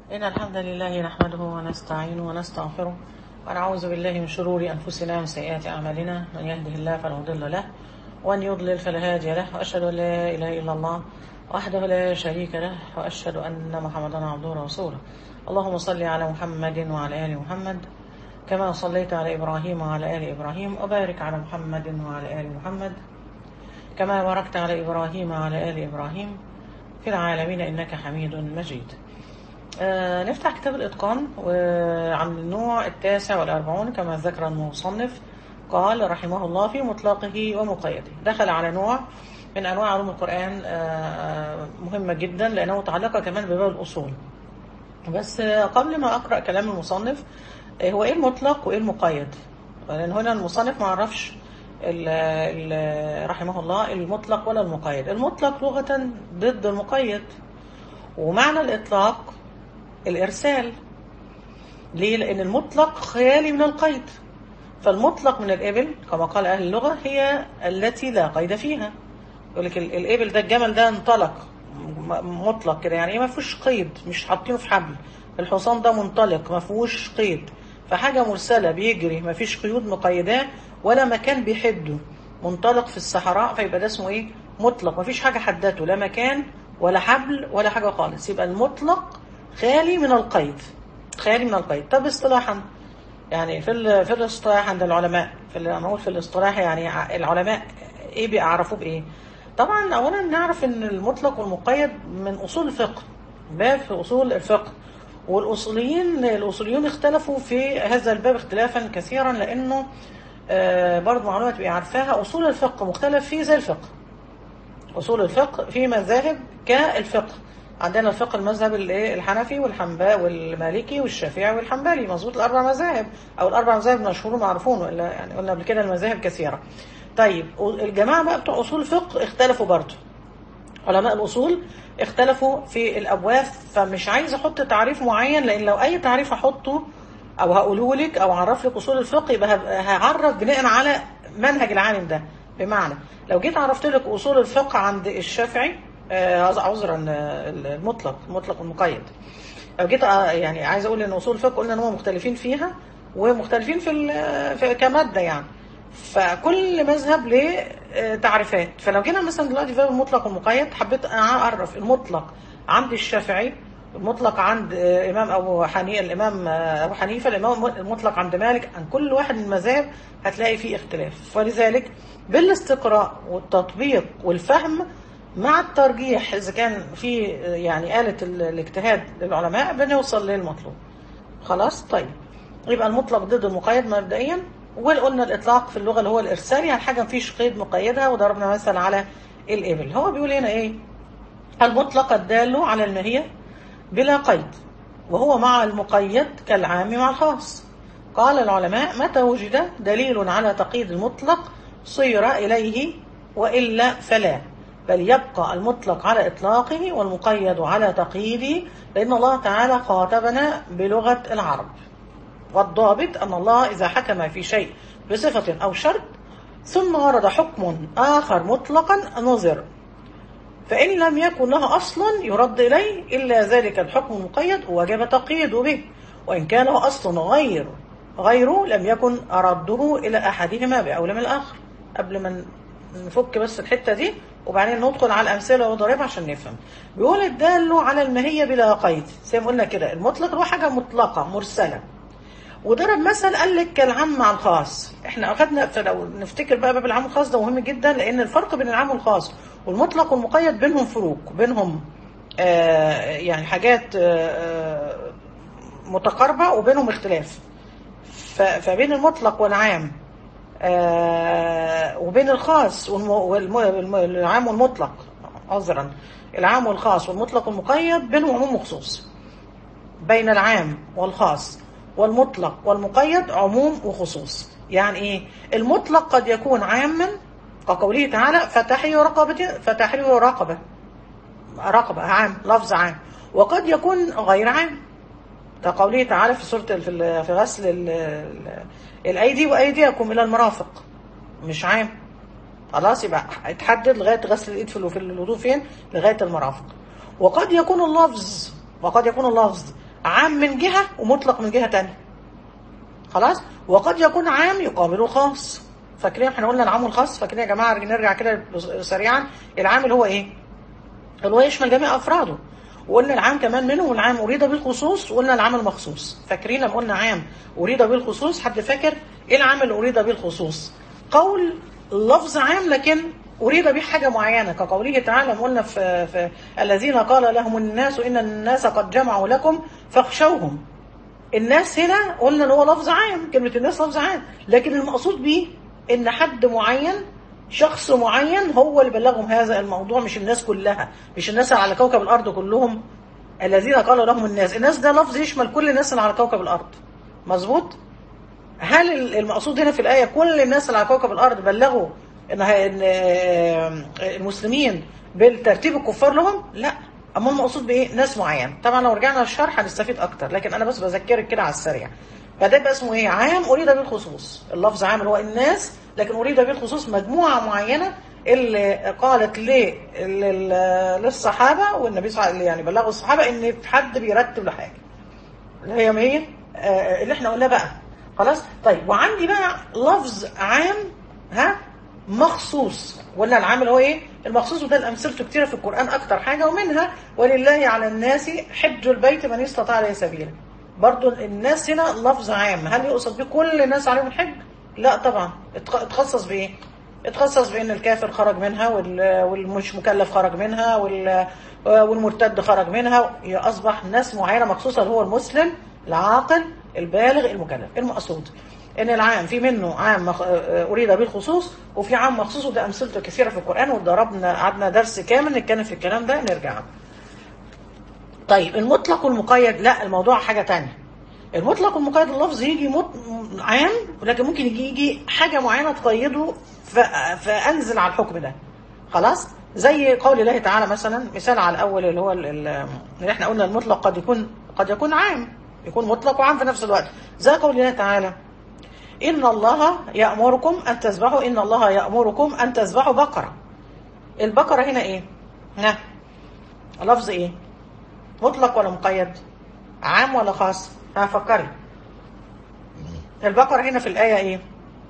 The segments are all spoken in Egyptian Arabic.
إن الحمد لله نحمده ونستعينه ونستغفره ونعوذ بالله من شرور أنفسنا ومن سيئات أعمالنا من يهده الله فلا مضل له ومن يضلل فلا هادي له وأشهد أن لا إله إلا الله وحده لا شريك له وأشهد أن محمدا عبده ورسوله اللهم صل على محمد وعلى آل محمد كما صليت على إبراهيم وعلى آل إبراهيم وبارك على محمد وعلى آل محمد كما باركت على إبراهيم وعلى آل إبراهيم في العالمين إنك حميد مجيد آه نفتح كتاب الإتقان وعن النوع التاسع والأربعون كما ذكر المصنف قال رحمه الله في مطلقه ومقيده دخل على نوع من أنواع علوم القرآن آه مهمة جدا لأنه متعلقة كمان بباب الأصول بس قبل ما أقرأ كلام المصنف هو إيه المطلق وإيه المقيد لأن هنا المصنف ما عرفش ال ال رحمه الله المطلق ولا المقيد المطلق لغة ضد المقيد ومعنى الإطلاق الإرسال ليه؟ لأن المطلق خيالي من القيد فالمطلق من الإبل كما قال أهل اللغة هي التي لا قيد فيها يقول لك الإبل ده الجمل ده انطلق مطلق كده يعني ما فيهوش قيد مش حاطينه في حبل الحصان ده منطلق ما فيهوش قيد فحاجة مرسلة بيجري ما فيش قيود مقيداه ولا مكان بيحده منطلق في الصحراء فيبقى ده اسمه ايه مطلق ما فيش حاجة حدته لا مكان ولا حبل ولا حاجة خالص يبقى المطلق خالي من القيد خالي من القيد طب اصطلاحا يعني في في الاصطلاح عند العلماء في نقول في الاصطلاح يعني العلماء ايه بيعرفوه بايه طبعا اولا نعرف ان المطلق والمقيد من اصول الفقه باب في اصول الفقه والاصوليين الاصوليون اختلفوا في هذا الباب اختلافا كثيرا لانه آه برضه معلومات تبقى عارفاها اصول الفقه مختلف فيه زي الفقه اصول الفقه في مذاهب كالفقه عندنا الفقه المذهب الحنفي والحنباء والمالكي والشافعي والحنبلي مظبوط الاربع مذاهب او الاربع مذاهب مشهورون معروفون ولا يعني قلنا قبل كده المذاهب كثيره طيب الجماعه بقى بتوع اصول الفقه اختلفوا برضه علماء الاصول اختلفوا في الابواب فمش عايز احط تعريف معين لان لو اي تعريف احطه او هقوله لك او اعرف لك اصول الفقه يبقى هعرف بناء على منهج العالم ده بمعنى لو جيت عرفت لك اصول الفقه عند الشافعي عذرا المطلق المطلق والمقيد لو جيت يعني عايز اقول ان اصول الفقه قلنا ان هم مختلفين فيها ومختلفين في, في كماده يعني فكل مذهب له تعريفات فلو جينا مثلا دلوقتي في المطلق والمقيد حبيت اعرف المطلق عند الشافعي المطلق عند امام ابو حنيفه الامام ابو حنيفه الامام المطلق عند مالك عن كل واحد من المذاهب هتلاقي فيه اختلاف ولذلك بالاستقراء والتطبيق والفهم مع الترجيح اذا كان في يعني آلة الاجتهاد للعلماء بنوصل للمطلوب خلاص طيب يبقى المطلق ضد المقيد مبدئيا وقلنا الاطلاق في اللغه اللي هو الارسال يعني حاجه مفيش قيد مقيدها وضربنا مثلا على الابل هو بيقول هنا ايه المطلق الدال على الماهيه بلا قيد وهو مع المقيد كالعام مع الخاص قال العلماء متى وجد دليل على تقييد المطلق صير إليه وإلا فلا بل يبقى المطلق على إطلاقه والمقيد على تقييده لأن الله تعالى خاطبنا بلغة العرب والضابط أن الله إذا حكم في شيء بصفة أو شرط ثم ورد حكم آخر مطلقا نظر فإن لم يكن له أصلا يرد إليه إلا ذلك الحكم المقيد وجب تقييده به وإن كان له أصل غير غيره لم يكن رده إلى أحدهما بأولى من الآخر قبل ما نفك بس الحتة دي وبعدين ندخل على الأمثلة وضربها عشان نفهم بيقول الدال على الماهية بلا قيد زي ما قلنا كده المطلق هو حاجة مطلقة مرسلة وضرب مثل قال لك كالعام مع الخاص احنا اخذنا فلو نفتكر بقى باب العام والخاص ده مهم جدا لان الفرق بين العام والخاص والمطلق والمقيد بينهم فروق بينهم آه يعني حاجات آه متقاربة وبينهم اختلاف فبين المطلق والعام آه وبين الخاص والعام والمطلق عذرا العام والخاص والمطلق والمقيد بينهم عموم وخصوص بين العام والخاص والمطلق والمقيد عموم وخصوص يعني ايه المطلق قد يكون عاما كقوله تعالى فتحرير رقبة فتحرير رقبة رقبة عام لفظ عام وقد يكون غير عام كقوله تعالى في سورة في في غسل الايدي وايديكم الى المرافق مش عام خلاص يبقى اتحدد لغايه غسل الايد في الوضوء فين لغايه المرافق وقد يكون اللفظ وقد يكون اللفظ عام من جهة ومطلق من جهة تانية خلاص وقد يكون عام يقابله خاص فاكرين احنا قلنا العام والخاص فاكرين يا جماعة نرجع كده سريعا العام اللي هو ايه اللي هو يشمل جميع افراده وقلنا العام كمان منه والعام اريد بالخصوص وقلنا العام المخصوص فاكرين لما قلنا عام اريد بالخصوص حد فاكر ايه العام اللي اريد بالخصوص قول لفظ عام لكن أريد به حاجة معينة كقوله تعالى لما قلنا في, في الذين قال لهم الناس إن الناس قد جمعوا لكم فاخشوهم الناس هنا قلنا ان هو لفظ عام كلمة الناس لفظ عام لكن المقصود به ان حد معين شخص معين هو اللي بلغهم هذا الموضوع مش الناس كلها مش الناس اللي على كوكب الأرض كلهم الذين قال لهم الناس الناس ده لفظ يشمل كل الناس اللي على كوكب الأرض مظبوط هل المقصود هنا في الآية كل الناس اللي على كوكب الأرض بلغوا إن إن المسلمين بالترتيب الكفار لهم لا أما المقصود بإيه ناس معين طبعا لو رجعنا للشرح هنستفيد أكتر لكن أنا بس بذكرك كده على السريع فده يبقى اسمه إيه عام أريد بالخصوص اللفظ عام اللي هو الناس لكن أريد بالخصوص مجموعة معينة اللي قالت ليه للصحابة والنبي صلى الله عليه وسلم يعني بلغوا الصحابة إن في حد بيرتب لحاجة اللي هي ما هي اللي احنا قلنا بقى خلاص طيب وعندي بقى لفظ عام ها مخصوص ولا العام اللي هو ايه المخصوص وده الامثلته كتيره في القران اكتر حاجه ومنها ولله على الناس حج البيت من استطاع اليه سبيلا برضو الناس هنا لفظ عام هل يقصد بيه كل الناس عليهم الحج لا طبعا اتخصص بايه اتخصص بان الكافر خرج منها والمش مكلف خرج منها والمرتد خرج منها اصبح ناس معينه مخصوصه اللي هو المسلم العاقل البالغ المكلف المقصود ان العام في منه عام مخ... اريد به الخصوص وفي عام مخصوص وده امثلته كثيره في القران وضربنا قعدنا درس كامل نتكلم في الكلام ده نرجع طيب المطلق والمقيد لا الموضوع حاجه تانية المطلق والمقيد اللفظ يجي مط... عام ولكن ممكن يجي يجي حاجه معينه تقيده ف... فانزل على الحكم ده خلاص زي قول الله تعالى مثلا مثال على الاول اللي هو اللي احنا قلنا المطلق قد يكون قد يكون عام يكون مطلق وعام في نفس الوقت زي قول الله تعالى إن الله يأمركم أن تذبحوا إن الله يأمركم أن تذبحوا بقرة البقرة هنا إيه؟ ها لفظ إيه؟ مطلق ولا مقيد؟ عام ولا خاص؟ ها فكري البقرة هنا في الآية إيه؟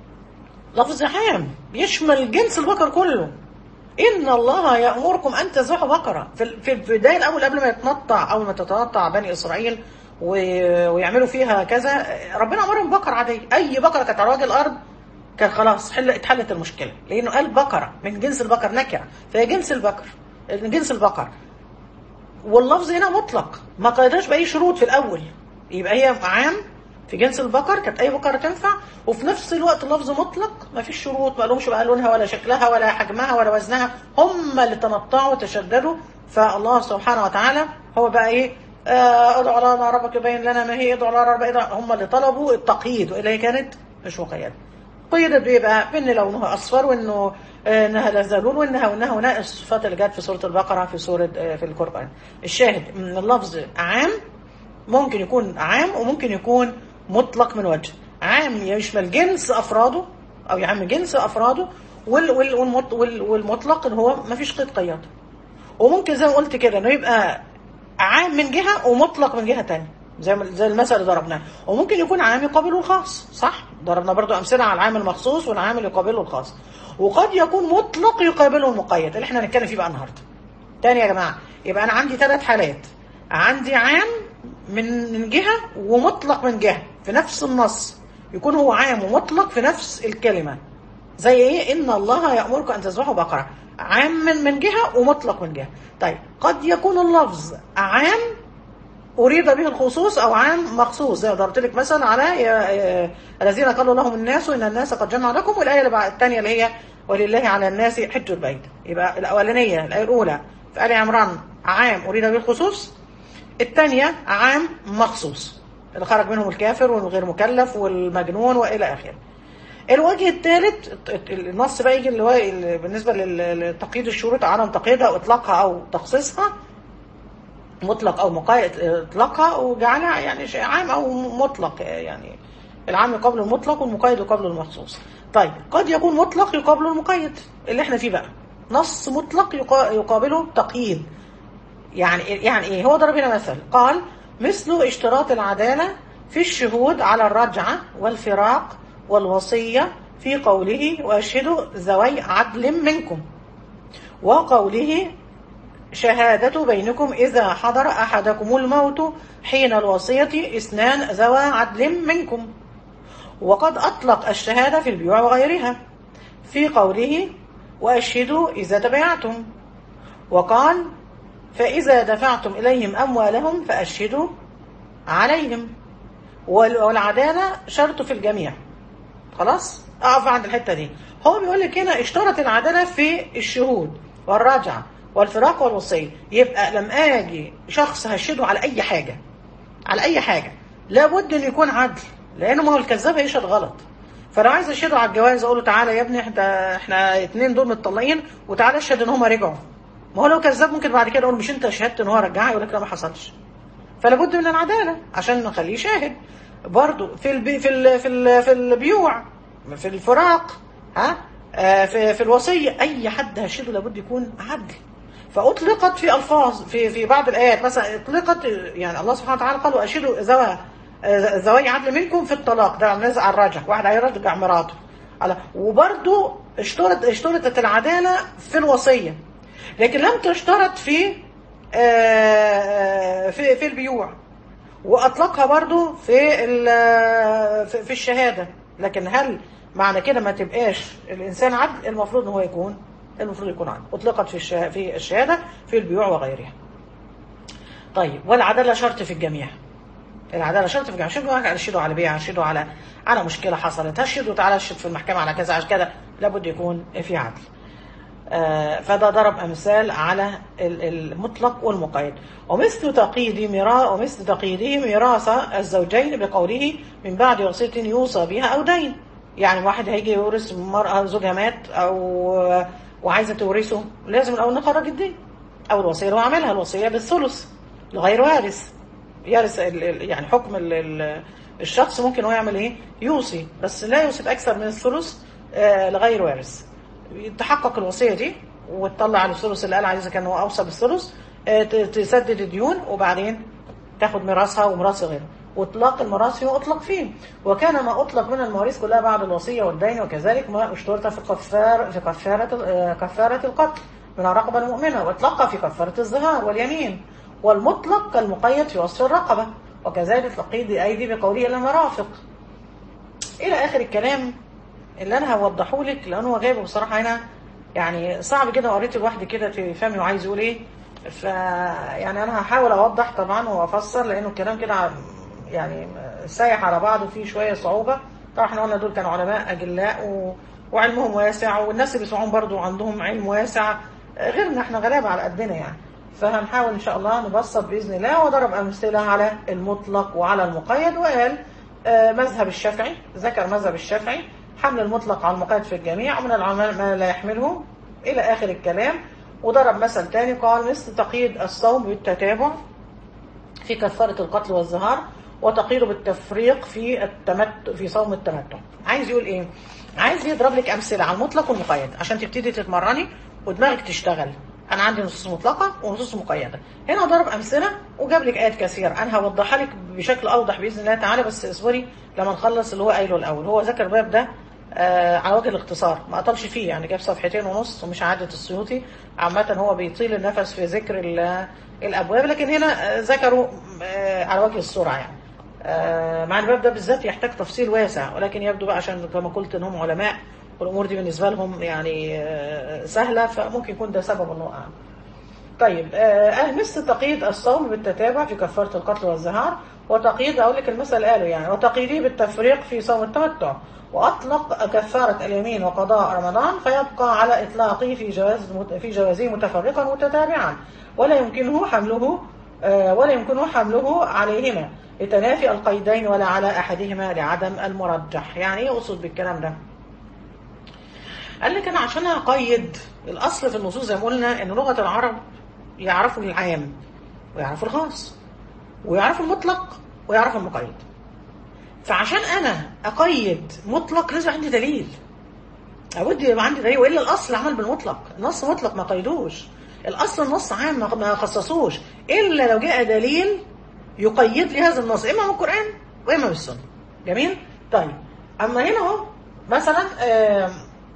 لفظ عام يشمل جنس البقر كله إن الله يأمركم أن تذبحوا بقرة في البداية الأول قبل ما يتنطع أول ما تتنطع بني إسرائيل ويعملوا فيها كذا ربنا امرهم بقر عاديه اي بقره كانت على وجه الارض كان خلاص حل اتحلت المشكله لانه قال بقره من جنس البقر نكره فهي جنس البقر من جنس البقر واللفظ هنا مطلق ما قيدهاش باي شروط في الاول يبقى هي عام في جنس البقر كانت اي بقره تنفع وفي نفس الوقت اللفظ مطلق ما فيش شروط ما لهمش بقى لونها ولا شكلها ولا حجمها ولا وزنها هم اللي تنطعوا وتشددوا فالله سبحانه وتعالى هو بقى ايه ادعو لنا ربك يبين لنا ما هي ادعو لنا ربك هم اللي طلبوا التقييد واللي هي كانت مش مقيده قيدت بايه بقى بان لونها اصفر وانه انها لا ذلول وانها وانها وانها الصفات اللي جت في سوره البقره في سوره في القران الشاهد ان اللفظ عام ممكن يكون عام وممكن يكون مطلق من وجه عام يشمل جنس افراده او يعم جنس افراده وال وال والمطلق ان هو ما فيش قيد قياد وممكن زي ما قلت كده انه يبقى عام من جهة ومطلق من جهة تانية زي زي المثل اللي ضربناه وممكن يكون عام يقابله الخاص صح ضربنا برضو أمثلة على العام المخصوص والعام اللي يقابله الخاص وقد يكون مطلق يقابله المقيد اللي احنا هنتكلم فيه بقى النهارده تاني يا جماعة يبقى أنا عندي ثلاث حالات عندي عام من من جهة ومطلق من جهة في نفس النص يكون هو عام ومطلق في نفس الكلمة زي ايه ان الله يأمركم ان تذبحوا بقرة عام من من جهة ومطلق من جهة طيب قد يكون اللفظ عام أريد به الخصوص أو عام مخصوص زي ضربت لك مثلا على الذين قالوا لهم الناس إن الناس قد جمعوا لكم والآية اللي بعد الثانية اللي هي ولله على الناس حج البيت يبقى الأولانية الآية الأولى في آل عمران عام أريد به الخصوص الثانية عام مخصوص اللي خرج منهم الكافر والغير مكلف والمجنون وإلى آخره الوجه الثالث النص بقى يجي اللي هو بالنسبه لتقييد الشروط عدم تقييدها او اطلاقها او تخصيصها مطلق او مقيد اطلاقها وجعلها يعني شيء عام او مطلق يعني العام يقابل المطلق والمقيد يقابل المخصوص طيب قد يكون مطلق يقابله المقيد اللي احنا فيه بقى نص مطلق يقابله تقييد يعني يعني ايه هو ضرب هنا مثل قال مثل اشتراط العدالة في الشهود على الرجعة والفراق والوصية في قوله وأشهدوا ذوي عدل منكم وقوله شهادة بينكم إذا حضر أحدكم الموت حين الوصية اثنان ذوى عدل منكم وقد أطلق الشهادة في البيوع وغيرها في قوله وأشهدوا إذا تبعتم وقال فإذا دفعتم إليهم أموالهم فأشهدوا عليهم والعدالة شرط في الجميع خلاص أقف عند الحتة دي هو بيقول لك هنا اشترط العدالة في الشهود والرجعة والفراق والوصية يبقى لما أجي شخص هشهده على أي حاجة على أي حاجة لابد أن يكون عدل لأنه ما هو الكذاب هيشهد غلط فلو عايز اشهده على الجواز اقول له تعالى يا ابني احنا احنا اتنين دول متطلقين وتعالى اشهد ان هما رجعوا ما هو لو كذاب ممكن بعد كده اقول مش انت شهدت ان هو رجعها يقول لك لا ما حصلش فلا بد من العداله عشان نخليه شاهد برضه في البي في ال في ال في البيوع في الفراق ها آه في في الوصيه اي حد هشهده لابد يكون عدل فاطلقت في الفاظ في في بعض الايات مثلا اطلقت يعني الله سبحانه وتعالى قال واشهدوا ذوى ذوي عدل منكم في الطلاق ده نزع الرجع واحد هيرجع مراته على وبرده اشترط اشترطت العداله في الوصيه لكن لم تشترط في في في البيوع واطلقها برضو في في الشهاده لكن هل معنى كده ما تبقاش الانسان عدل المفروض ان هو يكون المفروض يكون عدل اطلقت في في الشهاده في البيوع وغيرها طيب والعداله شرط في الجميع العداله شرط في الجميع شهدوا هشهدوا على بيع هشهدوا على على مشكله حصلت هشهدوا تعالى اشهد في المحكمه على كذا على كذا لابد يكون في عدل آه فده ضرب امثال على المطلق والمقيد ومثل تقييد ميراث ومثل تقييده ميراث الزوجين بقوله من بعد وصيه يوصى بها او دين يعني واحد هيجي يورث مرأة زوجها مات او وعايزه تورثه لازم الاول نخرج الدين او الوصيه اللي هو عاملها الوصيه بالثلث لغير وارث يرث يعني حكم ال ال الشخص ممكن هو يعمل ايه يوصي بس لا يوصي باكثر من الثلث آه لغير وارث تحقق الوصيه دي وتطلع على الثلث اللي قال عليه اذا كان هو اوصى بالثلث آه تسدد الديون وبعدين تاخد ميراثها وميراث غيرها واطلاق الميراث فيه اطلق فيه وكان ما اطلق من المواريث كلها بعد الوصيه والدين وكذلك ما اشترط في كفار في كفاره آه كفاره القتل من الرقبه المؤمنه واطلقها في كفاره الظهار واليمين والمطلق كالمقيد في وصف الرقبة وكذلك تقييد أيدي بقوله لما رافق إلى آخر الكلام اللي أنا هوضحه لك لأنه جايبه بصراحة هنا يعني صعب كده قريت لوحدي كده تفهمي وعايز يقول إيه ف يعني أنا هحاول أوضح طبعا وأفسر لأنه الكلام كده يعني سايح على بعضه فيه شوية صعوبة طبعا احنا قلنا دول كانوا علماء أجلاء و... وعلمهم واسع والناس اللي بيسمعون برضو عندهم علم واسع غيرنا احنا غلابة على قدنا يعني فهنحاول ان شاء الله نبسط باذن الله وضرب امثله على المطلق وعلى المقيد وقال آه مذهب الشافعي ذكر مذهب الشافعي حمل المطلق على المقيد في الجميع ومن العلماء ما لا يحمله الى اخر الكلام وضرب مثل تاني قال مثل تقييد الصوم بالتتابع في كفاره القتل والزهار وتقييده بالتفريق في التمت في صوم التمتع عايز يقول ايه عايز يضرب لك امثله على المطلق والمقيد عشان تبتدي تتمرني ودماغك تشتغل انا عندي نصوص مطلقه ونصوص مقيده هنا ضرب امثله وجاب لك ايات كثيره انا هوضحها لك بشكل اوضح باذن الله تعالى بس اصبري لما نخلص اللي هو قايله الاول هو ذكر الباب ده آه على وجه الاختصار ما اطلش فيه يعني جاب صفحتين ونص ومش عادة السيوطي عامة هو بيطيل النفس في ذكر الابواب لكن هنا ذكروا آه على وجه السرعه يعني آه مع الباب ده بالذات يحتاج تفصيل واسع ولكن يبدو بقى عشان كما قلت انهم علماء والامور دي بالنسبه لهم يعني سهله فممكن يكون ده سبب انه اعلم. طيب آه مثل تقييد الصوم بالتتابع في كفاره القتل والزهار وتقييد اقول لك المثل قاله يعني وتقييده بالتفريق في صوم التمتع واطلق كفاره اليمين وقضاء رمضان فيبقى على اطلاقه في جواز في جوازه متفرقا متتابعا ولا يمكنه حمله آه ولا يمكنه حمله عليهما لتنافي القيدين ولا على احدهما لعدم المرجح يعني ايه اقصد بالكلام ده قال لك انا عشان اقيد الاصل في النصوص زي ما قلنا ان لغه العرب يعرفوا العام ويعرفوا الخاص ويعرفوا المطلق ويعرفوا المقيد فعشان انا اقيد مطلق لازم عندي دليل لابد يبقى عندي دليل والا الاصل عمل بالمطلق النص مطلق ما قيدوش الاصل النص عام ما خصصوش الا لو جاء دليل يقيد لي هذا النص اما من القران واما من السنه جميل طيب اما هنا اهو مثلا آم،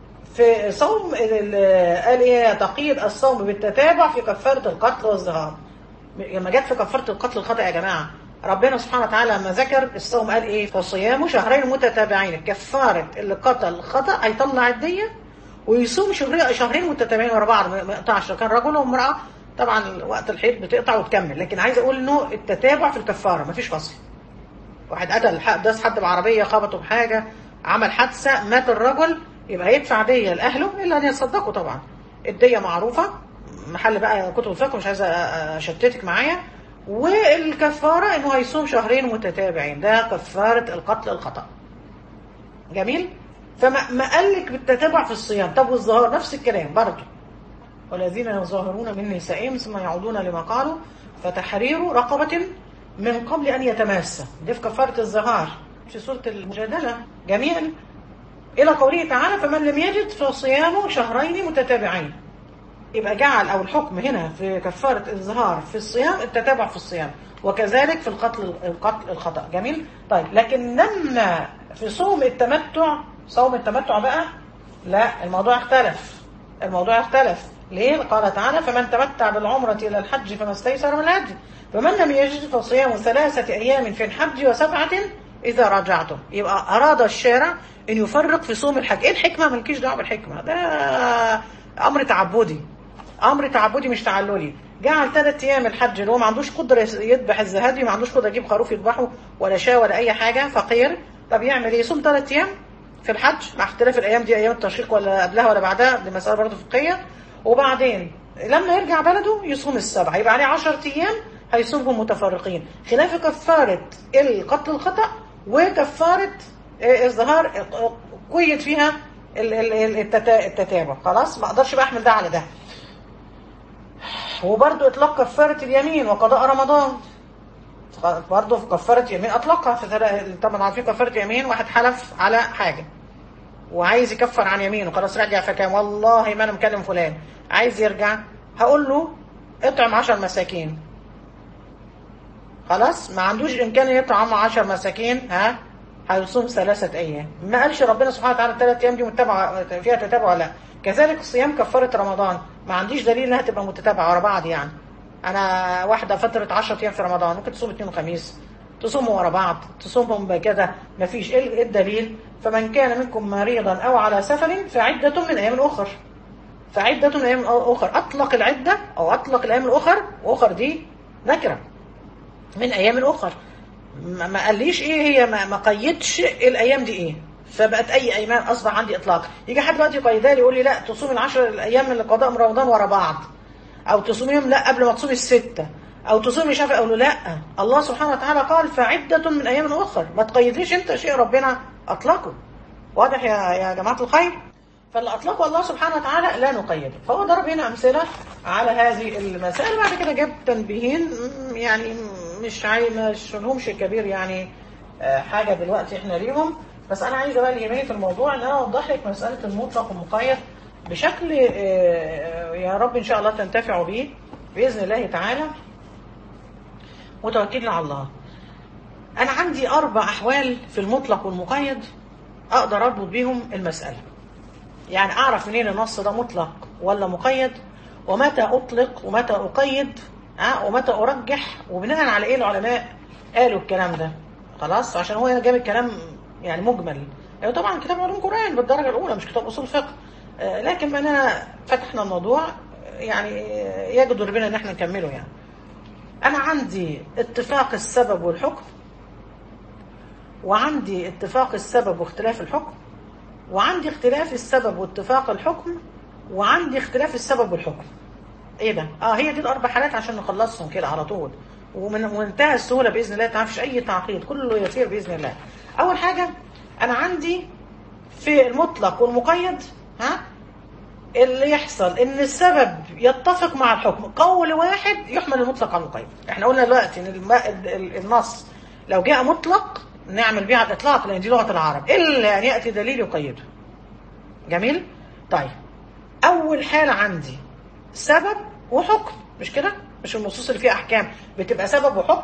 في صوم ال- ال- قال ايه تقييد الصوم بالتتابع في كفاره القتل والزهار لما جت في كفاره القتل الخطا يا جماعه ربنا سبحانه وتعالى لما ذكر الصوم قال ايه فصيام شهرين متتابعين كفاره اللي قتل خطا هيطلع الديه ويصوم شهرين شهرين متتابعين ورا بعض ما ما يقطعش لو كان رجل وامراه طبعا وقت الحيض بتقطع وتكمل لكن عايز اقول انه التتابع في الكفاره مفيش فصل واحد قتل ح- داس حد بعربيه خبطه بحاجه عمل حادثه مات الرجل يبقى هيدفع ديه لاهله الا ان يصدقوا طبعا الديه معروفه محل بقى كتب الفقه مش عايزه أ- اشتتك معايا والكفاره انه هيصوم شهرين متتابعين ده كفاره القتل الخطا جميل فما ما قالك بالتتابع في الصيام طب والظهار نفس الكلام برضه والذين يظاهرون من نسائهم ثم يعودون لما قالوا فتحرير رقبة من قبل أن يتماسى دي في كفارة الظهار في سورة المجادلة جميل إلى قوله تعالى فمن لم يجد فصيامه شهرين متتابعين يبقى جعل أو الحكم هنا في كفارة الظهار في الصيام التتابع في الصيام وكذلك في القتل القتل الخطأ جميل طيب لكن لما في صوم التمتع صوم التمتع بقى لا الموضوع اختلف الموضوع اختلف ليه قال تعالى فمن تمتع بالعمرة إلى الحج فما استيسر من الهدي فمن لم يجد فصيام ثلاثة أيام في الحج وسبعة إذا رجعتم يبقى أراد الشارع أن يفرق في صوم الحج إيه الحكمة مالكيش دعوة بالحكمة ده أمر تعبدي امر تعبدي مش تعللي جعل ثلاث ايام الحج اللي هو ما عندوش قدره يذبح الزهادي ما عندوش قدره يجيب خروف يذبحه ولا شاة ولا اي حاجه فقير طب يعمل ايه يصوم ثلاث ايام في الحج مع اختلاف الايام دي ايام التشريق ولا قبلها ولا بعدها دي مساله برضه فقهيه وبعدين لما يرجع بلده يصوم السبعه يبقى عليه 10 ايام هيصومهم متفرقين خلاف كفاره القتل الخطا وكفاره آه، الظهار آه، قيد فيها ال- ال- ال- التتا- التتابع خلاص ما اقدرش بقى احمل ده على ده وبرضه اطلاق كفاره اليمين وقضاء رمضان برضه في كفاره يمين اطلقها في ثلاث- طبعا عارفين كفاره يمين واحد حلف على حاجه وعايز يكفر عن يمينه خلاص رجع فكان والله ما انا مكلم فلان عايز يرجع هقول له اطعم 10 مساكين خلاص ما عندوش امكانيه يطعم 10 مساكين ها هيصوم ثلاثة أيام ما قالش ربنا سبحانه وتعالى الثلاث أيام دي متبعة فيها تتابع ولا لا كذلك الصيام كفارة رمضان ما عنديش دليل إنها تبقى متتابعة ورا بعض يعني أنا واحدة فترة 10 أيام في رمضان ممكن تصوم اثنين وخميس تصوموا ورا بعض تصومهم كده ما فيش إيه إيه الدليل فمن كان منكم مريضا أو على سفر فعدة من أيام أخر فعدة من أيام أخر أطلق العدة أو أطلق الأيام الأخر وأخر دي نكرة من أيام أخر ما ما قاليش ايه هي ما, ما قيدش الايام دي ايه فبقت اي ايمان اصبح عندي اطلاق يجي حد دلوقتي يقيدها لي يقول لي لا تصوم العشر الايام اللي قضاء من رمضان ورا بعض او تصوميهم لا قبل ما تصومي السته او تصومي شافعي اقول له لا الله سبحانه وتعالى قال فعده من ايام اخر ما تقيدليش انت شيء ربنا اطلقه واضح يا يا جماعه الخير فاللي اطلقه الله سبحانه وتعالى لا نقيده فهو ضرب هنا امثله على هذه المسائل بعد كده جاب تنبيهين م- يعني مش عاي مش لهمش كبير يعني آه، حاجه دلوقتي احنا ليهم بس انا عايزه بقى اللي يهمني في الموضوع ان انا اوضح لك مساله المطلق والمقيد بشكل آه، يا رب ان شاء الله تنتفعوا بيه باذن الله تعالى وتوكلنا على الله انا عندي اربع احوال في المطلق والمقيد اقدر اربط بيهم المساله يعني اعرف منين النص ده مطلق ولا مقيد ومتى اطلق ومتى اقيد ها ومتى ارجح وبناء على ايه العلماء قالوا الكلام ده خلاص عشان هو هنا جاب الكلام يعني مجمل يعني طبعا كتاب علوم قرآن بالدرجة الأولى مش كتاب أصول فقه آه، لكن بأننا فتحنا الموضوع يعني يجدر بنا إن احنا نكمله يعني أنا عندي اتفاق السبب والحكم وعندي اتفاق السبب واختلاف الحكم وعندي اختلاف السبب واتفاق الحكم وعندي اختلاف السبب والحكم ايه ده اه هي دي الاربع حالات عشان نخلصهم كده على طول ومن منتهى السهوله باذن الله تعالى مفيش اي تعقيد كله يسير باذن الله اول حاجه انا عندي في المطلق والمقيد ها اللي يحصل ان السبب يتفق مع الحكم قول واحد يحمل المطلق على المقيد احنا قلنا دلوقتي ان الم... ال- النص لو جاء مطلق نعمل بيه على الاطلاق لان دي لغه العرب الا ان ياتي دليل يقيده جميل طيب اول حاله عندي سبب وحكم مش كده مش النصوص اللي فيها احكام بتبقى سبب وحكم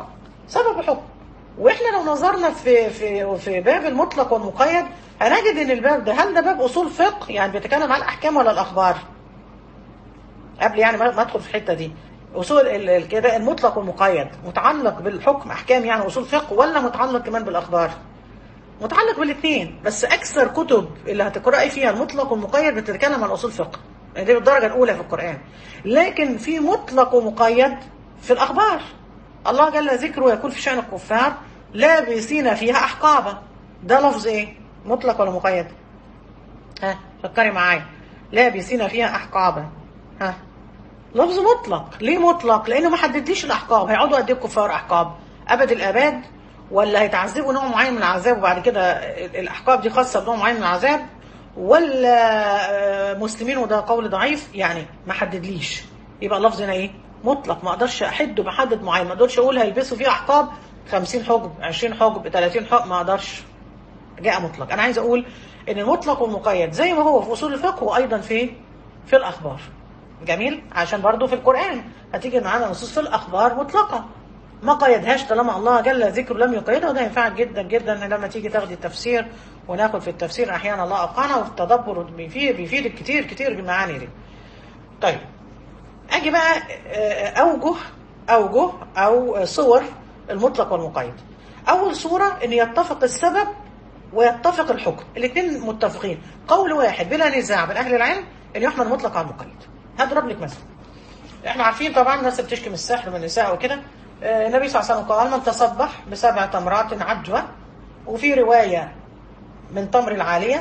سبب وحكم واحنا لو نظرنا في في في باب المطلق والمقيد هنجد ان الباب ده هل ده باب اصول فقه يعني بيتكلم عن الاحكام ولا الاخبار قبل يعني ما ما ادخل في الحته دي اصول ال- ال- كده المطلق والمقيد متعلق بالحكم احكام يعني اصول فقه ولا متعلق كمان بالاخبار متعلق بالاثنين بس اكثر كتب اللي هتقراي فيها المطلق والمقيد بتتكلم عن اصول فقه يعني دي بالدرجه الاولى في القران لكن في مطلق ومقيد في الاخبار الله جل ذكره يقول في شان الكفار لابسين فيها احقابا ده لفظ ايه مطلق ولا مقيد ها فكري معايا لابسين فيها احقابا ها لفظ مطلق ليه مطلق لانه ما حددليش الاحقاب هيقعدوا قد ايه الكفار احقاب ابد الاباد ولا هيتعذبوا نوع معين من العذاب وبعد كده الاحقاب دي خاصه بنوع معين من العذاب ولا آه، مسلمين وده قول ضعيف يعني ما حددليش يبقى اللفظ هنا ايه مطلق ما اقدرش احده بحدد معين ما اقدرش اقول هيلبسوا فيه احقاب 50 حجب 20 حجب 30 حجب ما اقدرش جاء مطلق انا عايز اقول ان المطلق والمقيد زي ما هو في اصول الفقه وايضا في في الاخبار جميل عشان برضو في القران هتيجي معانا نصوص في الاخبار مطلقه ما قيدهاش طالما الله جل ذكره لم يقيدها وده ينفعك جدا جدا لما تيجي تاخدي التفسير وناخد في التفسير احيانا الله ابقانا وفي التدبر بيفيد بيفيدك كتير كتير بالمعاني دي طيب اجي بقى آه، اوجه اوجه او صور المطلق والمقيد اول صوره ان يتفق السبب ويتفق الحكم الاثنين متفقين قول واحد بلا نزاع من اهل العلم ان يحمل المطلق على المقيد هضرب لك مثلا احنا عارفين طبعا الناس اللي بتشكي من السحر من النساء وكده آه، النبي صلى الله عليه وسلم قال من تصبح بسبع تمرات عجوه وفي روايه من تمر العاليه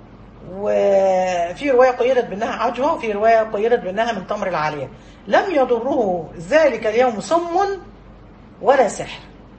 وفي رواية قيدت بأنها عجوة وفي رواية قيدت بأنها من تمر العالية لم يضره ذلك اليوم سم ولا سحر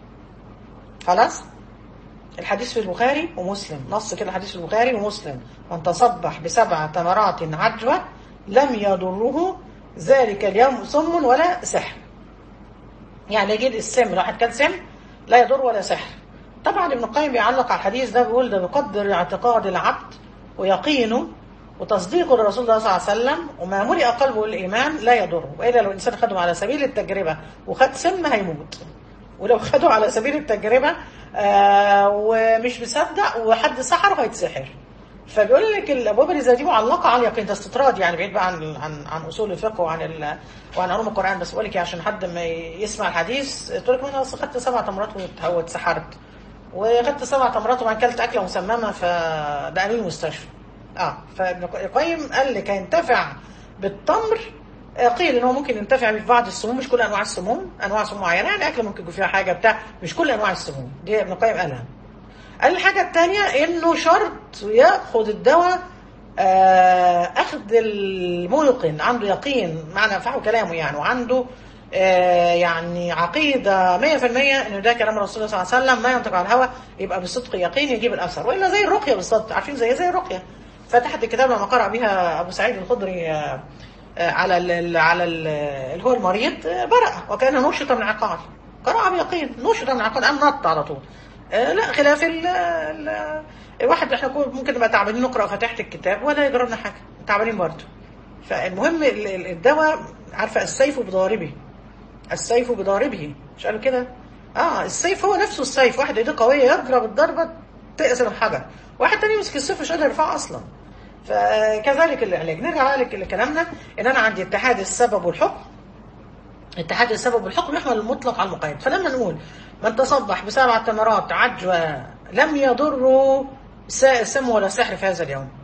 خلاص الحديث في البخاري ومسلم نص كده الحديث في البخاري ومسلم من تصبح بسبع تمرات عجوة لم يضره ذلك اليوم سم ولا سحر يعني يجد السم لو واحد كان سم لا يضر ولا سحر طبعا ابن القيم بيعلق على الحديث ده بيقول ده بقدر اعتقاد العبد ويقينه وتصديقه لرسول الله صلى الله عليه وسلم وما ملئ قلبه الايمان لا يضره والا لو الانسان خده على سبيل التجربه وخد سم هيموت ولو خده على سبيل التجربه آه ومش مصدق وحد سحره هيتسحر فبيقول لك الابواب اللي زي دي معلقه على اليقين ده استطراد يعني بعيد بقى عن عن عن اصول الفقه وعن ال... وعن علوم القران بس بقول لك عشان حد ما يسمع الحديث تقول لك انا اصل خدت سبع تمرات وات- واتسحرت وخدت سبع تمرات وما اكلت اكله مسممه فده قالوا لي المستشفى اه فابن القيم قال لك هينتفع بالتمر آه، قيل ان هو ممكن ينتفع ببعض السموم مش كل انواع السموم انواع سموم معينه يعني اكل ممكن يكون فيها حاجه بتاع مش كل انواع السموم دي ابن القيم قالها قال الحاجة التانية انه شرط ياخد الدواء آه، اخذ الموقن عنده يقين معنى فحو كلامه يعني وعنده آه، يعني عقيدة 100% انه ده كلام الرسول صلى الله عليه وسلم ما ينطق على الهوى يبقى بالصدق يقين يجيب الاثر والا زي الرقية بالظبط عارفين زي زي الرقية فتحت الكتاب لما قرأ بها ابو سعيد الخضري آه، آه، على ال على ال اللي هو المريض آه، برأ وكان نشط من عقال قرأ بيقين نشط من عقال قام نط على طول آه، لا خلاف ال ال- الواحد احنا كو- ممكن نبقى تعبانين نقرا فاتحه الكتاب ولا يجربنا حاجه تعبانين برضه فالمهم ال- ال- الدواء عارفه السيف بضاربه السيف بضاربه مش قالوا كده اه السيف هو نفسه السيف واحد ايده قويه يضرب الضربه تقسم الحجر واحد تاني يمسك السيف مش قادر يرفعه اصلا فكذلك العلاج نرجع بقى لك- لكلامنا ان انا عندي اتحاد السبب والحكم اتحاد السبب والحكم يحمل المطلق على المقيد فلما نقول من تصبح بسبع تمرات عجوة لم يضره س- سم ولا سحر في هذا اليوم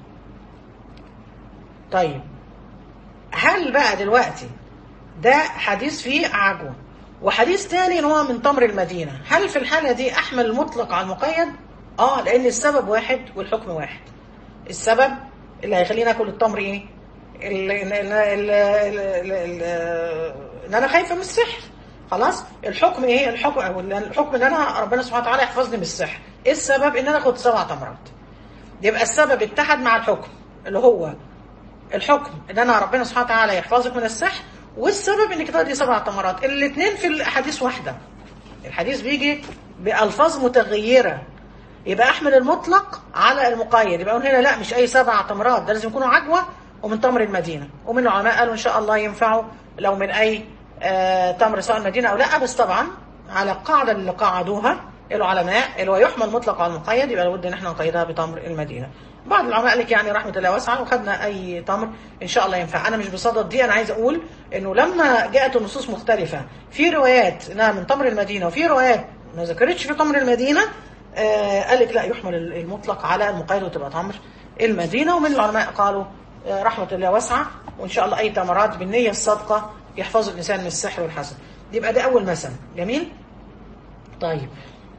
طيب هل بقى دلوقتي ده حديث فيه عجوة وحديث تاني ان هو من تمر المدينة هل في الحالة دي احمل المطلق على المقيد اه لان السبب واحد والحكم واحد السبب اللي هيخليني اكل التمر ايه ال- ال- ال- ال- ال- ال- ان انا خايفه من السحر خلاص الحكم ايه الحكم أو الحكم ان انا ربنا سبحانه وتعالى يحفظني من السحر ايه السبب ان انا اخد سبع تمرات يبقى السبب اتحد مع الحكم اللي هو الحكم ان انا ربنا سبحانه وتعالى يحفظك من السحر والسبب انك تاخدي سبع تمرات الاثنين في الاحاديث واحده الحديث بيجي بالفاظ متغيره يبقى احمل المطلق على المقيد يبقى هنا لا مش اي سبع تمرات ده لازم يكونوا عجوه ومن تمر المدينه ومن العلماء قالوا ان شاء الله ينفعوا لو من اي آه تمر سواء المدينه او لا بس طبعا على القاعده اللي قعدوها العلماء اللي هو يحمل مطلق على المقيد يبقى لابد ان احنا نقيدها بتمر المدينه بعض العلماء قال لك يعني رحمه الله واسعه وخدنا اي تمر ان شاء الله ينفع انا مش بصدد دي انا عايز اقول انه لما جاءت النصوص مختلفه في روايات انها من تمر المدينه وفي روايات ما ذكرتش في تمر المدينه آه قال لك لا يحمل المطلق على المقيد وتبقى تمر المدينه ومن العلماء قالوا آه رحمه الله واسعه وان شاء الله اي تمرات بالنيه الصادقه يحفظ الانسان من السحر والحسد يبقى ده اول مثل جميل طيب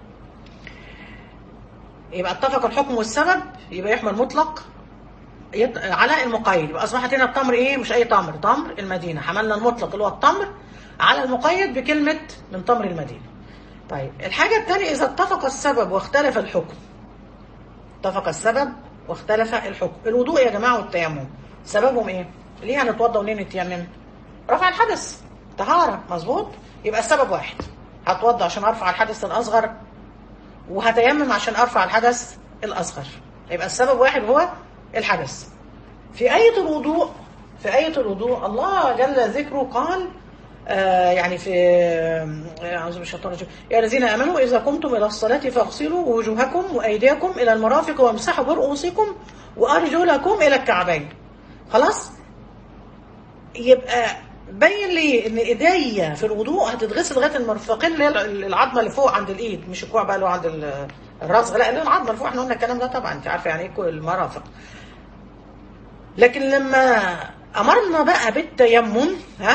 يبقى اتفق الحكم والسبب يبقى يحمل مطلق يط... على المقيد يبقى اصبحت هنا التمر ايه مش اي تمر تمر المدينه حملنا المطلق اللي هو التمر على المقيد بكلمه من تمر المدينه طيب الحاجه الثانيه اذا اتفق السبب واختلف الحكم اتفق السبب واختلف الحكم الوضوء يا جماعه والتيمم سببهم ايه ليه هنتوضى وليه نتيمم رفع الحدث طهاره مظبوط يبقى السبب واحد هتوضى عشان ارفع الحدث الاصغر وهتيمم عشان ارفع الحدث الاصغر يبقى السبب واحد هو الحدث في آية الوضوء في آية الوضوء الله جل ذكره قال آه يعني في أعوذ بالله من الشيطان الرجيم يا الذين آمنوا إذا قمتم إلى الصلاة فاغسلوا وجوهكم وأيديكم إلى المرافق وامسحوا برؤوسكم وأرجلكم إلى الكعبين خلاص يبقى بين لي ان ايديا في الوضوء هتتغسل لغايه المرفقين اللي هي العظمه اللي فوق عند الايد مش الكوع بقى اللي هو عند الراس لا اللي العظمه اللي فوق احنا قلنا الكلام ده طبعا انت عارفه يعني ايه المرافق لكن لما امرنا بقى بالتيمم ها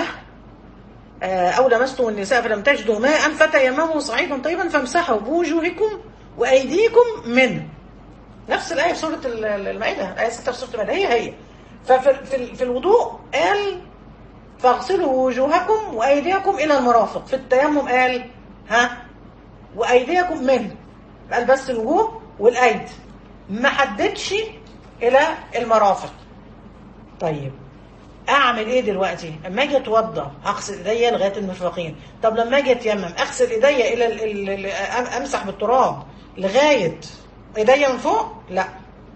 او لمستم النساء فلم تجدوا ماء فتيمموا صعيدا طيبا فامسحوا بوجوهكم وايديكم منه نفس الايه في سوره المائده ايه 6 في سوره المائده هي هي ففي في الوضوء قال فاغسلوا وجوهكم وايديكم الى المرافق في التيمم قال ها وايديكم منه قال بس الوجوه والايد ما حددش الى المرافق طيب اعمل ايه دلوقتي اما اجي اتوضى هغسل ايديا لغايه المرفقين طب لما اجي اتيمم اغسل ايديا الى ال ال امسح بالتراب لغايه ايديا من فوق لا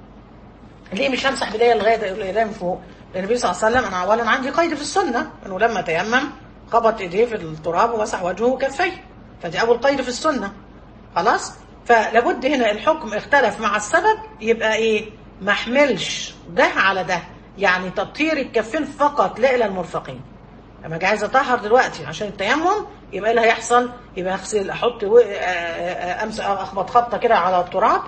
ليه مش همسح بايديا لغايه ايديا من فوق لان النبي صلى الله عليه وسلم انا اولا عندي قيد في السنه انه لما تيمم خبط ايديه في التراب ومسح وجهه وكفيه فدي اول قيد في السنه خلاص فلابد هنا الحكم اختلف مع السبب يبقى ايه ما احملش ده على ده يعني تطهير الكفين فقط لا الى المرفقين لما اجي عايز اطهر دلوقتي عشان التيمم يبقى ايه اللي هيحصل يبقى اغسل احط و... امسح اخبط خبطه كده على التراب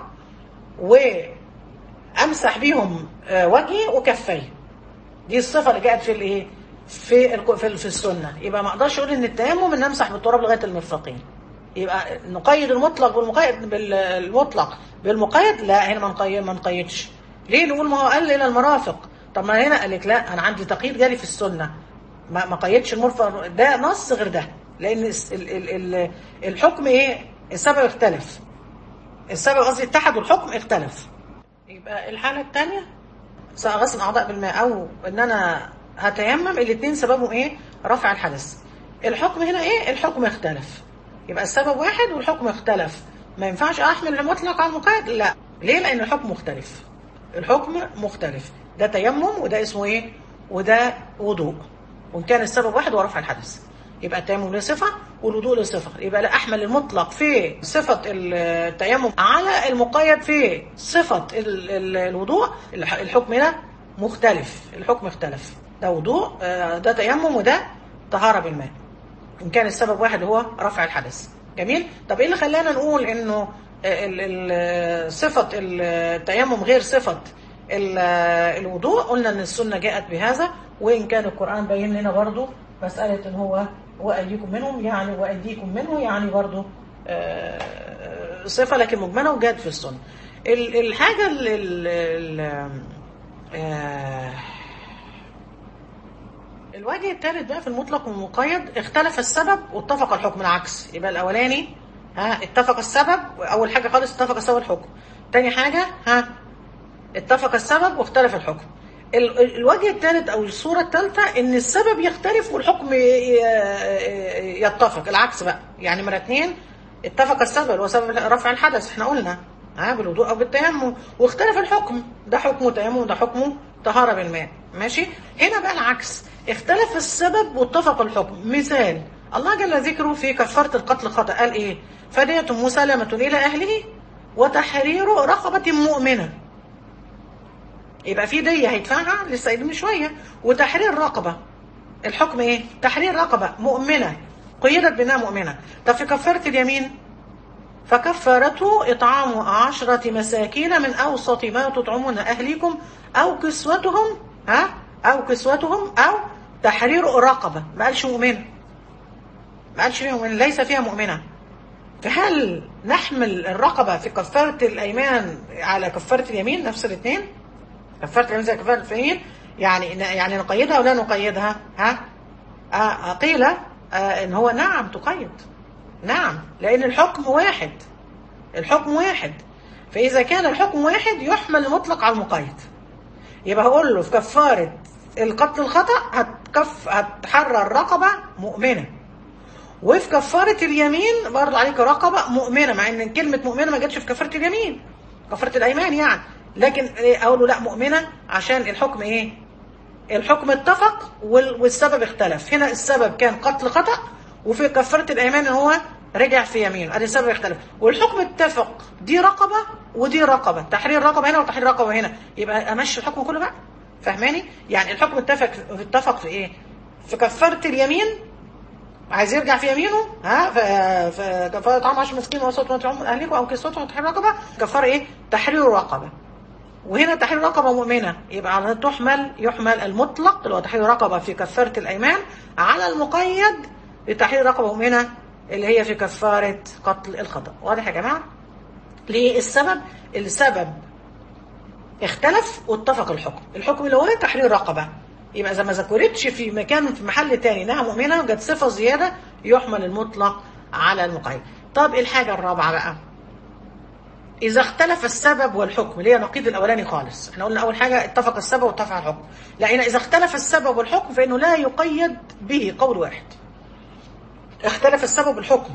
وامسح بيهم وجهي وكفي دي الصفه اللي جاءت في الايه في في, في السنه يبقى ما اقدرش اقول ان التيمم ان امسح بالتراب لغايه المرفقين يبقى نقيد المطلق بالمقيد بالمطلق بالمقيد لا هنا ما نقيد ما نقيدش ليه نقول ما هو قال الى المرافق طب ما هنا قال لك لا انا عندي تقييد جالي في السنه ما ما قيدش المرفق ده نص غير ده لان ال ال ال الحكم ايه السبب اختلف السبب قصدي اتحد والحكم اختلف يبقى الحاله الثانيه غسل الاعضاء بالماء او ان انا هتيمم الاثنين سببهم ايه رفع الحدث الحكم هنا ايه الحكم اختلف يبقى السبب واحد والحكم اختلف ما ينفعش احمل المطلق على المقيد لا ليه لان الحكم مختلف الحكم مختلف ده تيمم وده اسمه ايه وده وضوء وان كان السبب واحد هو رفع الحدث يبقى التيمم له صفه والوضوء له صفه يبقى لا احمل المطلق في صفه التيمم على المقيد في صفه ال ال الوضوء الحكم هنا مختلف الحكم اختلف ده وضوء ده تيمم وده طهاره بالماء ان كان السبب واحد هو رفع الحدث جميل طب ايه اللي خلانا نقول انه صفه التيمم غير صفه الوضوء قلنا ان السنه جاءت بهذا وان كان القران بين لنا برضو مساله ان هو وايديكم منهم يعني وايديكم منه يعني برضو صفه لكن مجمله وجاءت في السنه الحاجه اللي الوجه الثالث بقى في المطلق والمقيد اختلف السبب واتفق الحكم العكس يبقى الاولاني ها اتفق السبب اول حاجه خالص اتفق السبب الحكم تاني حاجه ها اتفق السبب واختلف الحكم الوجه الثالث او الصوره الثالثه ان السبب يختلف والحكم يتفق العكس بقى يعني مره اثنين اتفق السبب اللي هو سبب رفع الحدث احنا قلنا ها بالوضوء او بالتيمم واختلف الحكم ده حكمه تيمم وده حكمه طهاره بالماء ماشي هنا بقى العكس اختلف السبب واتفق الحكم مثال الله جل ذكره في كفارة القتل خطأ قال ايه فدية مسلمة إلى أهله وتحرير رقبة مؤمنة يبقى في دية هيدفعها لسه قايلين من شوية وتحرير رقبة الحكم ايه تحرير رقبة مؤمنة قيدت بانها مؤمنة طب في كفارة اليمين فكفارته إطعام عشرة مساكين من أوسط ما تطعمون أهليكم أو كسوتهم ها أو كسوتهم أو تحرير رقبة ما قالش مؤمنة ما قالش فيها مؤمنة ليس فيها مؤمنة فهل نحمل الرقبة في كفارة الأيمان على كفارة اليمين نفس الاثنين كفارة اليمين زي كفارة اليمين يعني يعني نقيدها ولا نقيدها ها آه قيل آه ان هو نعم تقيد نعم لان الحكم واحد الحكم واحد فاذا كان الحكم واحد يحمل المطلق على المقيد يبقى هقول له في كفارة القتل الخطأ هتكف هتحرر رقبة مؤمنة وفي كفارة اليمين برضه عليك رقبة مؤمنة مع ان كلمة مؤمنة ما جاتش في كفارة اليمين كفارة الايمان يعني لكن اقول له لا مؤمنة عشان الحكم ايه الحكم اتفق والسبب اختلف هنا السبب كان قتل خطأ وفي كفارة الايمان هو رجع في يمينه ادي السبب اختلف والحكم اتفق دي رقبة ودي رقبة تحرير رقبة هنا وتحرير رقبة هنا يبقى امشي الحكم كله بقى فاهماني يعني الحكم اتفق اتفق في ايه في كفارة اليمين عايز يرجع في يمينه ها فكفاره طعام 10 مسكين وسط ما تعم اهلكم او كسوتهم تحرير رقبه كفاره ايه تحرير رقبه وهنا تحرير رقبه مؤمنه يبقى على تحمل يحمل المطلق اللي هو تحرير رقبه في كفاره الايمان على المقيد لتحرير رقبه مؤمنه اللي هي في كفاره قتل الخطا واضح يا جماعه ليه السبب السبب اختلف واتفق الحكم الحكم الاولاني تحرير رقبه يبقى اذا ما ذكرتش في مكان في محل تاني انها مؤمنه وجت صفه زياده يحمل المطلق على المقيد طب الحاجه الرابعه بقى اذا اختلف السبب والحكم اللي هي نقيض الاولاني خالص احنا قلنا اول حاجه اتفق السبب واتفق الحكم لا هنا اذا اختلف السبب والحكم فانه لا يقيد به قول واحد اختلف السبب والحكم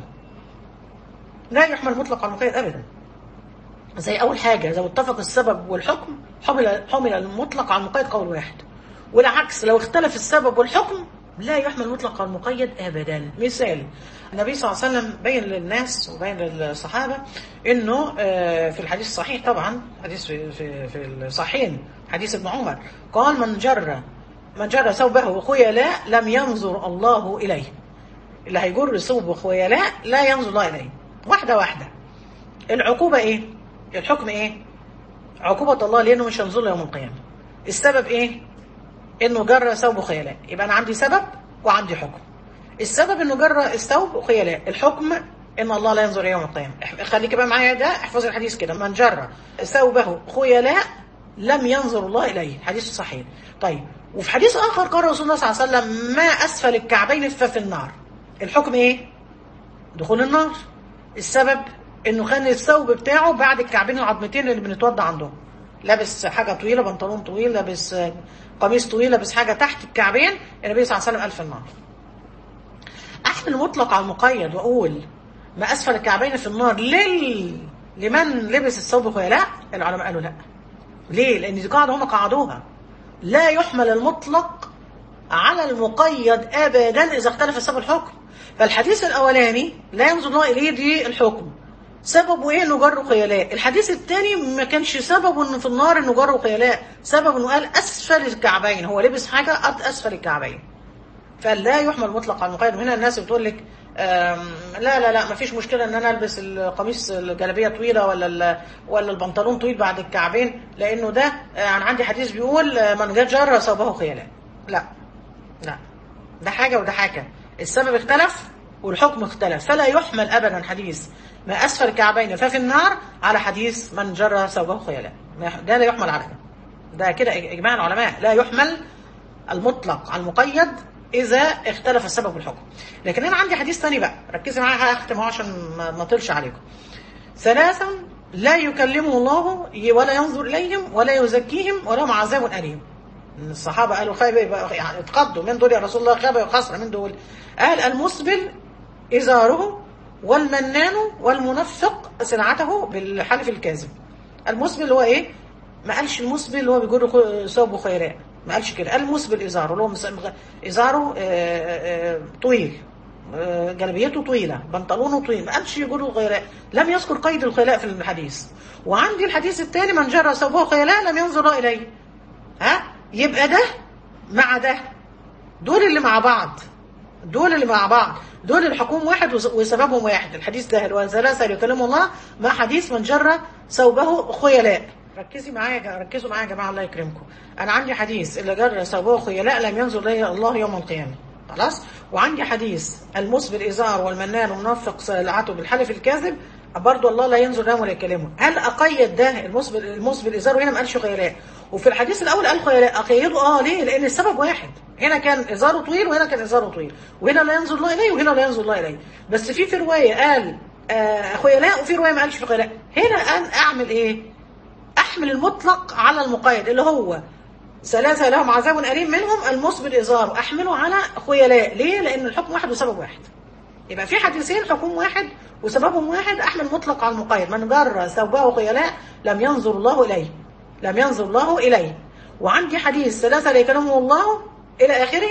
لا يحمل مطلق على المقيد ابدا زي اول حاجه لو اتفق السبب والحكم حمل حمل المطلق على المقيد قول واحد والعكس لو اختلف السبب والحكم لا يحمل مطلق المقيد ابدا مثال النبي صلى الله عليه وسلم بين للناس وبين للصحابه انه في الحديث الصحيح طبعا حديث في في في الصحيحين حديث ابن عمر قال من جر من جر ثوبه خيلاء لم ينظر الله اليه اللي هيجر ثوبه خيلاء لا ينظر الله اليه واحده واحده العقوبه ايه الحكم ايه عقوبه الله لانه مش هينظر له يوم القيامه السبب ايه انه جر ثوبه خيلاء يبقى انا عندي سبب وعندي حكم السبب انه جر الثوب خيلاء الحكم ان الله لا ينظر يوم القيامه خليك بقى معايا ده احفظ الحديث كده من جر ثوبه خيلاء لم ينظر الله اليه حديث صحيح طيب وفي حديث اخر قال رسول الله صلى الله عليه وسلم ما اسفل الكعبين ففي النار الحكم ايه دخول النار السبب انه خان الثوب بتاعه بعد الكعبين العظمتين اللي بنتوضى عندهم لابس حاجه طويله بنطلون طويل لابس قميص طويل لابس حاجه تحت الكعبين النبي صلى الله عليه وسلم قال في النار احمل مطلق على المقيد واقول ما اسفل الكعبين في النار لل لمن لبس الثوب خيلاء العلماء قالوا لا ليه لان دي قاعده هم قعدوها لا يحمل المطلق على المقيد ابدا اذا اختلف السبب الحكم فالحديث الاولاني لا ينظر الله اليه دي الحكم سببه ايه انه جر خيلاء الحديث الثاني ما كانش سببه انه في النار انه جر خيلاء سبب انه قال اسفل الكعبين هو لبس حاجه قد اسفل الكعبين فلا يحمل مطلق على المقيد هنا الناس بتقول لك لا لا لا ما فيش مشكله ان انا البس القميص الجلابيه طويله ولا ولا البنطلون طويل بعد الكعبين لانه ده انا عندي حديث بيقول من جر ثوبه خيلاء لا لا ده حاجه وده حاجه السبب اختلف والحكم اختلف فلا يحمل ابدا حديث ما اسفل الكعبين ففي النار على حديث من جر ثوبه خيلاء ده لا يحمل على ده ده كده اجماع العلماء لا يحمل المطلق على المقيد اذا اختلف السبب والحكم لكن انا عندي حديث ثاني بقى ركزي معايا هختم عشان ما اطلش عليكم ثلاثا لا يكلمه الله ولا ينظر اليهم ولا يزكيهم ولهم عذاب اليم الصحابه قالوا خايبه يعني اتقضوا من دول يا رسول الله خايبه وخسره من دول قال المسبل ازاره والمنان والمنفق سلعته بالحلف الكاذب المسبل اللي هو ايه ما قالش المسبل اللي هو بيجر ثوبه خيراء ما قالش كده قال المسبل ازاره اللي هو ازاره آآ آآ طويل آه، جلبيته طويله بنطلونه طويل ما قالش يجروا خيلاء لم يذكر قيد الخيلاء في الحديث وعندي الحديث الثاني من جرى ثوبه خيلاء لم ينظر الله اليه ها يبقى ده مع ده دول اللي مع بعض دول اللي مع بعض دول الحكم واحد وس- وسببهم واحد الحديث ده الثلاثة يكلم الله مع حديث من جرى ثوبه خيلاء ركزي معايا يا جا- ركزوا معايا يا جماعة الله يكرمكم أنا عندي حديث اللي جرى ثوبه خيلاء لم ينظر إليه الله يوم القيامة خلاص وعندي حديث المسبل إزار والمنان ومنفق سلعته بالحلف الكاذب برضه الله لا ينظر لهم ولا يكلمهم هل أقيد ده المسبل المسبل إزار وهنا ما قالش خيلاء وفي الحديث الأول قال خيلاء أقيده آه ليه لأن السبب واحد هنا كان إزاره طويل وهنا كان إزاره طويل وهنا لا ينظر الله إليه وهنا لا ينظر الله إليه بس في في رواية قال آه خيلاء وفي رواية ما قالش خيلاء هنا أنا أعمل إيه أحمل المطلق على المقيد اللي هو ثلاثة لهم عذاب أليم منهم المسبل إزار أحمله على خيلاء ليه لأن الحكم واحد وسبب واحد يبقى في حديثين حكم واحد وسببهم واحد أحمل مطلق على المقيد من جر ثوبه خيلاء لم ينظر الله إليه لم ينظر الله إليه وعندي حديث ثلاثة لا يكلمهم الله إلى آخره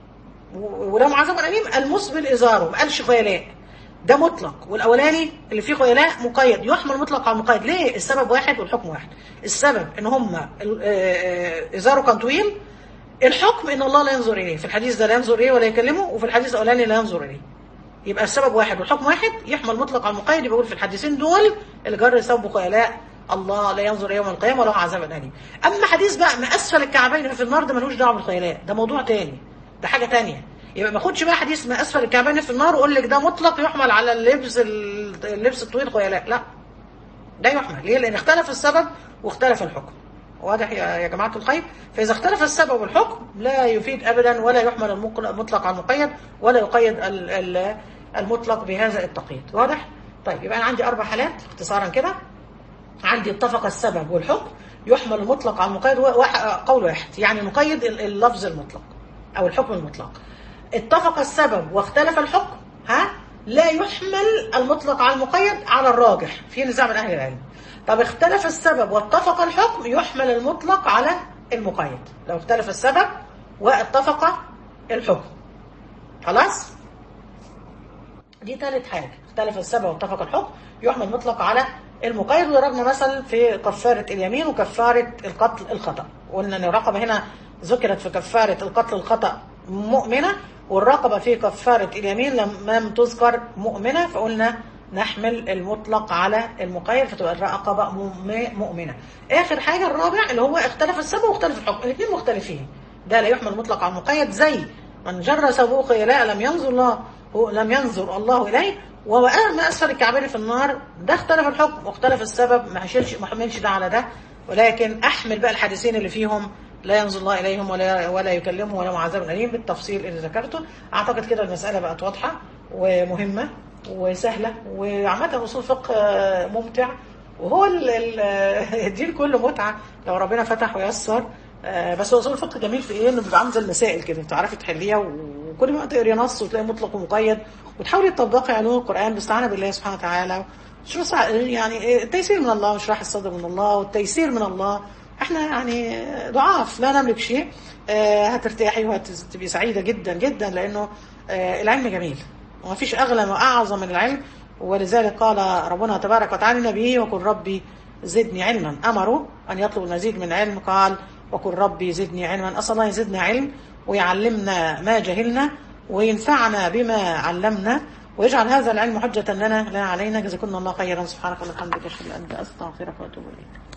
و- ولهم عذاب أليم المسبل إزاره ما قالش خيلاء ده مطلق والاولاني اللي فيه خيلاء مقيد يحمل مطلق على المقيد ليه السبب واحد والحكم واحد السبب ان هم ال- آه، آه، ازاره كان طويل الحكم ان الله لا ينظر اليه في الحديث ده لا ينظر اليه ولا يكلمه وفي الحديث الاولاني لا ينظر اليه يبقى السبب واحد والحكم واحد يحمل مطلق على المقيد بيقول في الحديثين دول اللي جر ثوبه خيلاء الله لا ينظر يوم القيامه وله عذاب اليم اما حديث بقى ما اسفل الكعبين في النار ده ملوش دعوه بالخيلاء ده موضوع تاني ده حاجه تانيه يبقى ما اخدش بقى حديث ما اسفل الكعبين في النار واقول لك ده مطلق يحمل على اللبس اللبس الطويل خيلاء لا ده يحمل ليه لان اختلف السبب واختلف الحكم واضح يا يا جماعه الخير فاذا اختلف السبب والحكم لا يفيد ابدا ولا يحمل المقل- المطلق على المقيد ولا يقيد ال- ال- المطلق بهذا التقييد واضح طيب يبقى انا عندي اربع حالات اختصارا كده عندي اتفق السبب والحكم يحمل المطلق على المقيد وح- قول واحد يعني نقيد ال- اللفظ المطلق او الحكم المطلق اتفق السبب واختلف الحكم ها لا يحمل المطلق على المقيد على الراجح في نزاع من اهل العلم طب اختلف السبب واتفق الحكم يحمل المطلق على المقيد لو اختلف السبب واتفق الحكم خلاص دي ثالث حاجة اختلف السبب واتفق الحكم يحمل مطلق على المقيد وضربنا مثل في كفارة اليمين وكفارة القتل الخطأ قلنا ان الرقبة هنا ذكرت في كفارة القتل الخطأ مؤمنة والرقبة في كفارة اليمين لم لم تذكر مؤمنة فقلنا نحمل المطلق على المقيد فتبقى الرقبة مؤم- مؤمنة آخر حاجة الرابع اللي هو اختلف السبب واختلف الحكم الاثنين مختلفين ده لا يحمل مطلق على المقيد زي من جر ثوبه خيلاء لم ينظر الله هو لم ينظر الله اليه وما اسفل الكعبين في النار ده اختلف الحكم واختلف السبب ما هشيلش ما حملش ده على ده ولكن احمل بقى الحديثين اللي فيهم لا ينظر الله اليهم ولا ولا يكلمهم ولا عذاب اليم بالتفصيل اللي ذكرته اعتقد كده المساله بقت واضحه ومهمه وسهله وعامه اصول فقه آه، ممتع وهو ال- ال- الدين كله متعه لو ربنا فتح ويسر آه، بس هو اصول الفقه جميل في ايه انه بيبقى عامل زي المسائل كده تعرفي تحليها وكل ما تقري نص وتلاقي مطلق ومقيد وتحاولي تطبقي علوم القران باستعانه بالله سبحانه وتعالى شو صع- يعني التيسير من الله وشرح الصدر من الله والتيسير من الله احنا يعني ضعاف لا نملك شيء آه، هترتاحي وهتبقي سعيده جدا جدا لانه آه، العلم جميل وما فيش اغلى واعظم من العلم ولذلك قال ربنا تبارك وتعالى لنبيه وقل ربي زدني علما امروا ان يطلب المزيد من علم قال وقل ربي زدني علما اسال الله يزدنا علم ويعلمنا ما جهلنا وينفعنا بما علمنا ويجعل هذا العلم حجة لنا لا علينا جزاكم الله خيرا سبحانك اللهم وبحمدك اشهد ان لا اله الا انت استغفرك واتوب اليك